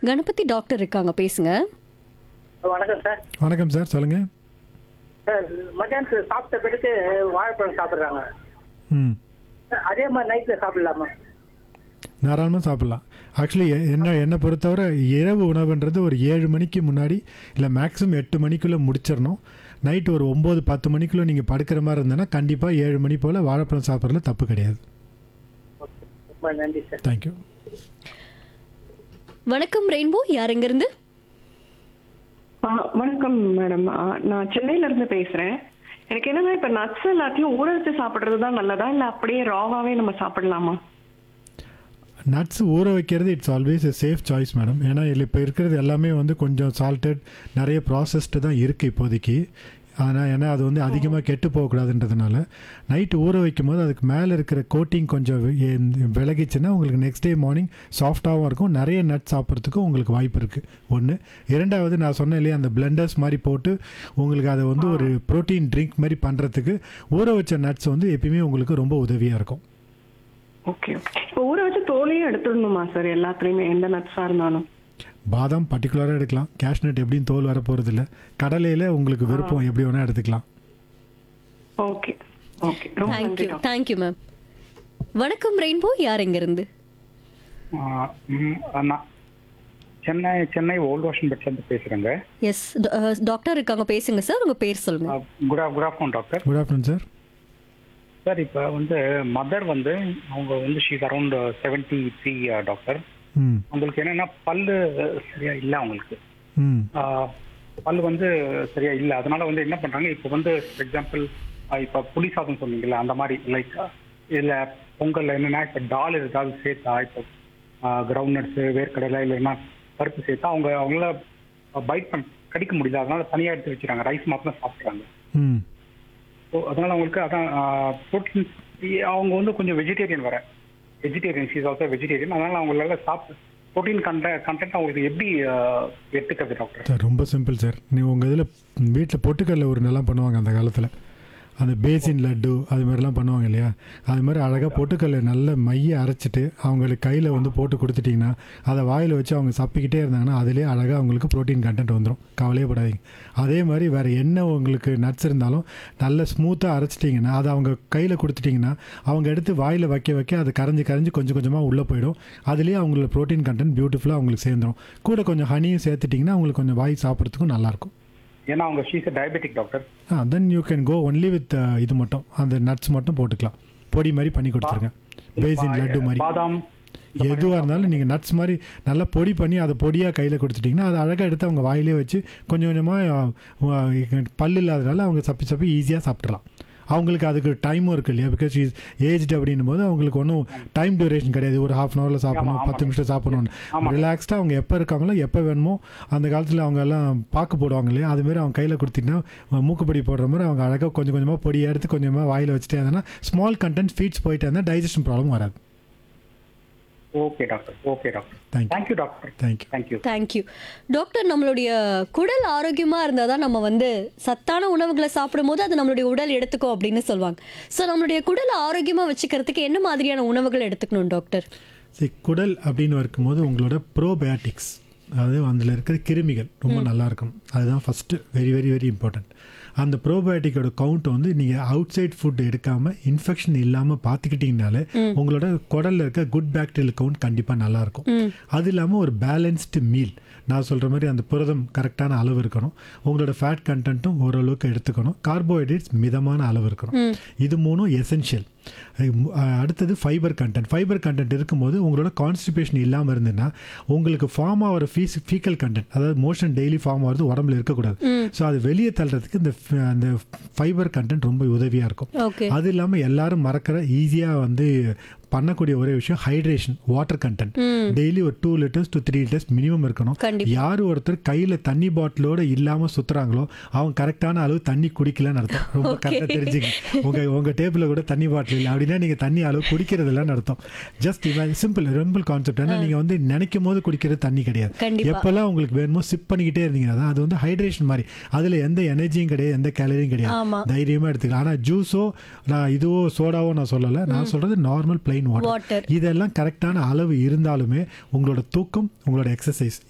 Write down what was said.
Ganapathi doctor இருக்காங்க பேசுங்க வணக்கம் சார் வணக்கம் சார் சொல்லுங்கள் சார் மத்தியானத்துக்கு சாப்பிட்ட பிறகு வாழைப்பழம் சாப்பிட்றாங்க ம் அதே மாதிரி நைட்டில் சாப்பிடலாமா தாராளமாக சாப்பிட்லாம் ஆக்சுவலி என்ன என்னை பொறுத்தவரை இரவு உணவுன்றது ஒரு ஏழு மணிக்கு முன்னாடி இல்லை மேக்ஸிமம் எட்டு மணிக்குள்ளே முடிச்சிடணும் நைட்டு ஒரு ஒம்பது பத்து மணிக்குள்ளே நீங்கள் படுக்கிற மாதிரி இருந்தேன்னா கண்டிப்பாக ஏழு மணி போல் வாழைப்பழம் சாப்பிட்றதுல தப்பு கிடையாது ரொம்ப நன்றி சார் தேங்க்யூ வணக்கம் ரெயின்போ யார் எங்கிருந்து ஆ, வணக்கம் மேடம் ஆ, நான் சென்னையில இருந்து பேசுறேன் எனக்கு என்னன்னா இப்ப நட்ஸ் எல்லாத்தையும் ஊற வச்சு சாப்பிடுறது தான் நல்லதா இல்ல அப்படியே ராவாவே நம்ம சாப்பிடலாமா நட்ஸ் ஊற வைக்கிறது it's always a safe choice madam ஏன்னா இதில் இப்போ இருக்கிறது எல்லாமே வந்து கொஞ்சம் சால்ட்டட் நிறைய ப்ராசஸ்டு தான் இருக்குது இப்போதைக்கு ஆனால் ஏன்னா அது வந்து அதிகமாக கெட்டு போகக்கூடாதுன்றதுனால நைட்டு ஊற வைக்கும் போது அதுக்கு மேலே இருக்கிற கோட்டிங் கொஞ்சம் வி- எ- விலகிச்சுன்னா உங்களுக்கு நெக்ஸ்ட் டே மார்னிங் சாஃப்டாகவும் இருக்கும் நிறைய நட் சாப்பிட்றதுக்கும் உங்களுக்கு வாய்ப்பு இருக்குது ஒன்று இரண்டாவது நான் சொன்னேன் இல்லையா அந்த பிளெண்டர்ஸ் மாதிரி போட்டு உங்களுக்கு அதை வந்து ஒரு ப்ரோட்டீன் ட்ரிங்க் மாதிரி பண்ணுறதுக்கு ஊற வச்ச நட்ஸ் வந்து எப்பயுமே உங்களுக்கு ரொம்ப உதவியாக இருக்கும் ஓகே இப்போ ஊற வச்சு தோலையும் எடுத்துடணுமா சார் எல்லாத்துலயுமே எந்த நட்ஸா இருந்தாலும் பாதாம் பர்டிகுலராக எடுக்கலாம் கேஷ்நட் எப்படியும் தோல் வர போகிறதில்ல கடலையில் உங்களுக்கு விருப்பம் எப்படி வேணால் எடுத்துக்கலாம் ஓகே ஓகே ரொம்ப நன்றி தேங்க்யூ டாக்டர். தேங்க்யூ மேம் வணக்கம் ரெயின்போ யார் எங்கிருந்து ஆ, ம், நான் சென்னை சென்னை ஓல்ட் வாஷன் பெட்லேருந்து பேசுகிறேங்க எஸ் டாக்டர் இருக்காங்க பேசுங்க சார் உங்க பேர் சொல்லுங்க good good afternoon doctor good afternoon sir sir இப்போ வந்து மதர் வந்து அவங்க வந்து she's around seventy three doctor ம் அவங்களுக்கு என்னன்னா பல்லு சரியா இல்லை அவங்களுக்கு ம் ஆ, பல்லு வந்து சரியா இல்லை அதனால வந்து என்ன பண்றாங்க இப்போ வந்து ஃபார் எக்ஸாம்பிள் இப்போ புளி சாதம் சொன்னீங்கல்ல அந்த மாதிரி லைக் இதில் பொங்கல்ல என்னன்னா இப்போ டால் ஏதாவது சேர்த்தா இப்போ கிரவுண்ட் நட்ஸு வேர்க்கடலை இல்லைன்னா பருப்பு சேர்த்தா அவங்க அவங்கள பைட் பண்ண கடிக்க முடியல அதனால தனியாக எடுத்து வச்சுறாங்க ரைஸ் மாத்திரம் சாப்பிட்றாங்க ம் ஸோ அதனால அவங்களுக்கு அதான் ப்ரோட்டீன் அவங்க வந்து கொஞ்சம் வெஜிடேரியன் வர வெஜிடேரியன் ஷீஸ் ஆல்சோ வெஜிடேரியன் அதனால அவங்களால சாப்பிட்டு ப்ரோட்டீன் கண்ட கண்டென்ட் அவங்களுக்கு எப்படி ஆஹ், எடுத்துக்கிறது டாக்டர் சார் ரொம்ப சிம்பிள் சார் நீ உங்கள் இதில் வீட்டில் பொட்டுக்கல்ல ஒரு நல்லா பண்ணுவாங்க அந்த காலத்தில் அந்த பேசின் லட்டு அது மாதிரிலாம் பண்ணுவாங்க இல்லையா அது மாதிரி அழகாக பொட்டுக்கல்லை நல்ல மைய அரைச்சிட்டு அவங்களுக்கு கையில் வந்து போட்டு கொடுத்துட்டிங்கன்னா அதை வாயில் வச்சு அவங்க சப்பிக்கிட்டே இருந்தாங்கன்னா அதிலே அழகாக அவங்களுக்கு ப்ரோட்டீன் கண்டென்ட் வந்துடும் கவலையே படாதீங்க அதே மாதிரி வேறு என்ன உங்களுக்கு நட்ஸ் இருந்தாலும் நல்ல ஸ்மூத்தாக அரைச்சிட்டிங்கன்னா அதை அவங்க கையில் கொடுத்துட்டிங்கன்னா அவங்க எடுத்து வாயில் வைக்க வைக்க அது கரைஞ்சி கரைஞ்சி கொஞ்சம் கொஞ்சமாக உள்ளே போயிடும் அதுலேயே அவங்களோட ப்ரோட்டீன் கண்டென்ட் பியூட்டிஃபுல்லாக அவங்களுக்கு சேர்ந்துடும் கூட கொஞ்சம் ஹனியும் சேர்த்துட்டிங்கன்னா அவங்களுக்கு கொஞ்சம் வாய் சாப்பிட்றதுக்கும் நல்லாயிருக்கும் ஏன்னா அவங்க ஷீஸ் டயபெட்டிக் டாக்டர் ஆ then you can go only with இது மட்டும் அந்த நட்ஸ் மட்டும் போட்டுக்கலாம் பொடி மாதிரி பண்ணி கொடுத்துருங்க பேசின் லட்டு மாதிரி பாதாம் எதுவாக இருந்தாலும் நீங்கள் நட்ஸ் மாதிரி நல்லா பொடி பண்ணி அதை பொடியாக கையில் கொடுத்துட்டிங்கன்னா அதை அழகாக எடுத்து அவங்க வாயிலே வச்சு கொஞ்சம் கொஞ்சமாக பல் இல்லாதனால அவங்க சப்பி சப்பி ஈஸியாக சாப்பிட்றலாம் அவங்களுக்கு அதுக்கு டைமும் இருக்கு இல்லையா பிகாஸ் இஸ் ஏஜ்டு அப்படின்னும் போது அவங்களுக்கு ஒன்றும் டைம் டியூரேஷன் கிடையாது ஒரு ஹாஃப் அன் ஹவரில் சாப்பிடணும் ஆமா, பத்து நிமிஷம் சாப்பிடணும் ரிலாக்ஸ்டாக அவங்க எப்போ இருக்காங்களோ எப்போ வேணுமோ அந்த காலத்தில் அவங்க எல்லாம் பாக்கு போடுவாங்க இல்லையா அதுமாரி அவங்க கையில் கொடுத்தீங்கன்னா மூக்குப்பொடி போடுற மாதிரி அவங்க அழகாக கொஞ்சம் கொஞ்சமாக பொடியை எடுத்து கொஞ்சமாக வாயில் வச்சுட்டே இருந்தால் ஸ்மால் கண்டென்ட் ஃபீட்ஸ் போயிட்டே இருந்தால் டைஜஷன் ப்ராப்ளம் வராது okay doctor okay doctor Thank you. Thank you doctor thank you thank you thank you doctor நம்மளுடைய குடல் ஆரோக்கியமா இருந்தால் தான் நம்ம வந்து சத்தான உணவுகளை சாப்பிடும்போது அது நம்மளுடைய உடல் எடுத்துக்கும் அப்படின்னு சொல்லுவாங்க ஸோ நம்மளுடைய குடல் ஆரோக்கியமா வச்சுக்கிறதுக்கு என்ன மாதிரியான உணவுகள் எடுத்துக்கணும் டாக்டர் சரி குடல் அப்படின்னு இருக்கும்போது உங்களோட ப்ரோபயோட்டிக்ஸ் அதாவது அதில் இருக்கிற கிருமிகள் ரொம்ப நல்லா இருக்கும் அதுதான் first very very very important அந்த ப்ரோபயோட்டிக்கோட கவுண்ட் வந்து நீங்கள் அவுட் சைட் ஃபுட் எடுக்காமல் இன்ஃபெக்ஷன் இல்லாமல் பார்த்துக்கிட்டிங்கனாலே உங்களோட குடலில் இருக்க குட் பாக்டீரியல் கவுண்ட் கண்டிப்பாக நல்லாயிருக்கும் அது இல்லாமல் ஒரு பேலன்ஸ்டு மீல் நான் சொல்கிற மாதிரி அந்த புரதம் கரெக்டான அளவு இருக்கணும் உங்களோட ஃபேட் கண்டென்ட்டும் ஓரளவுக்கு எடுத்துக்கணும் கார்போஹைட்ரேட்ஸ் மிதமான அளவு இருக்கணும் இது மூணும் எசென்ஷியல் அடுத்தது ஃபைபர் கண்டென்ட் ஃபைபர் கண்டென்ட் இருக்கும்போது உங்களோட கான்ஸ்டிபேஷன் இல்லாமல் இருந்ததுன்னா உங்களுக்கு ஃபார்ம் ஆகிற ஃபீஸ் ஃபீக்கல் கண்டென்ட் அதாவது மோஷன் டெய்லி ஃபார்ம் ஆகிறது உடம்புல இருக்கக்கூடாது ஸோ அது வெளியே தள்ளுறதுக்கு இந்த ஃப- அந்த ஃபைபர் கண்டென்ட் ரொம்ப உதவியாக இருக்கும் ஓகே அது இல்லாமல் எல்லாரும் மறக்கிற ஈஸியாக வந்து பண்ணக்கூடிய ஒரே விஷயம் ஹைட்ரேஷன் வாட்டர் கண்டென்ட் டெய்லி ஒரு two litres to three litres minimum இருக்கணும் கண்டிப்பா. யார் ஒருத்தர் கையில் தண்ணி பாட்டிலோட இல்லாமல் சுற்றுறாங்களோ அவங்க கரெக்டான அளவு தண்ணி குடிக்கலன்னு அர்த்தம் ரொம்ப கரெக்டாக தெரிஞ்சுங்க உங்கள் உங்கள் டேபிளில் கூட தண்ணி பாட்டில் இல்லை அப்படின்னா நீங்கள் தண்ணி அளவு குடிக்கிறது இல்லைன்னு அர்த்தம் ஜஸ்ட் சிம்பிள் சிம்பிள் கான்செப்ட் ஏன்னா நீங்கள் வந்து நினைக்கும் போது குடிக்கிறது தண்ணி கிடையாது கண்டிப்பா. எப்போல்லாம் உங்களுக்கு வேணுமோ சிப் பண்ணிக்கிட்டே இருந்தீங்கன்னா தான் அது வந்து ஹைட்ரேஷன் மாதிரி அதில் எந்த எனர்ஜியும் கிடையாது எந்த கேலரியும் கிடையாது ஆமா. தைரியமாக எடுத்துக்கலாம் ஆனால் ஜூஸோ நான் இதுவோ சோடாவோ நான் சொல்லலை நான் சொல்கிறது நார்மல் பிளைன் Water. வாட்டர் இதெல்லாம் கரெக்டான அளவு இருந்தாலுமே உங்களோட தூக்கம் உங்களோட எக்ஸசைஸ்